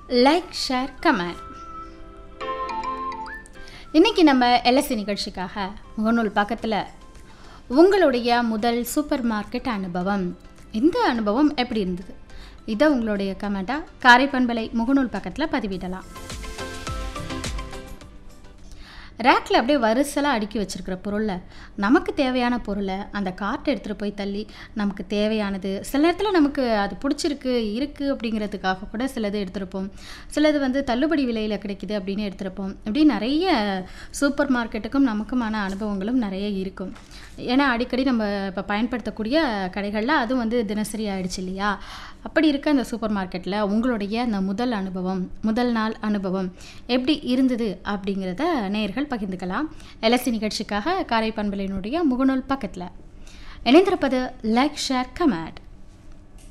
like share comment இன்னைக்கு நம்ம LSC நிகழ்ச்சிக்காக முகநூல் பக்கத்தில் உங்களுடைய முதல் சூப்பர் மார்க்கெட் அனுபவம் இந்த அனுபவம் எப்படி இருந்தது இதை உங்களுடைய கமெண்ட்டாக காரைப்பண்பலை முகநூல் பக்கத்தில் பதிவிடலாம் ரேக்கில் அப்படியே வரிசலாக அடுக்கி வச்சிருக்கிற பொருளை நமக்கு தேவையான பொருளை அந்த கார்ட்டை எடுத்துகிட்டு போய் தள்ளி நமக்கு தேவையானது சில நேரத்தில் நமக்கு அது பிடிச்சிருக்கு இருக்குது அப்படிங்கிறதுக்காக கூட சிலது எடுத்திருப்போம் சிலது வந்து தள்ளுபடி விலையில் கிடைக்குது அப்படின்னு எடுத்திருப்போம் இப்படி நிறைய சூப்பர் மார்க்கெட்டுக்கும் நமக்குமான அனுபவங்களும் நிறைய இருக்கும் ஏன்னா அடிக்கடி நம்ம இப்போ பயன்படுத்தக்கூடிய கடைகளில் அதுவும் வந்து தினசரி ஆயிடுச்சு இல்லையா அப்படி இருக்க அந்த சூப்பர் மார்க்கெட்டில் உங்களுடைய அந்த முதல் அனுபவம் முதல் நாள் அனுபவம் எப்படி இருந்தது அப்படிங்கிறத நேயர்கள் பகிர்ந்துக்கலாம் எல்எஸ்சி நிகழ்ச்சிக்காக காரை பண்பலினுடைய முகநூல் பக்கத்தில் இணைந்திருப்பது லைக் ஷேர் கமெண்ட்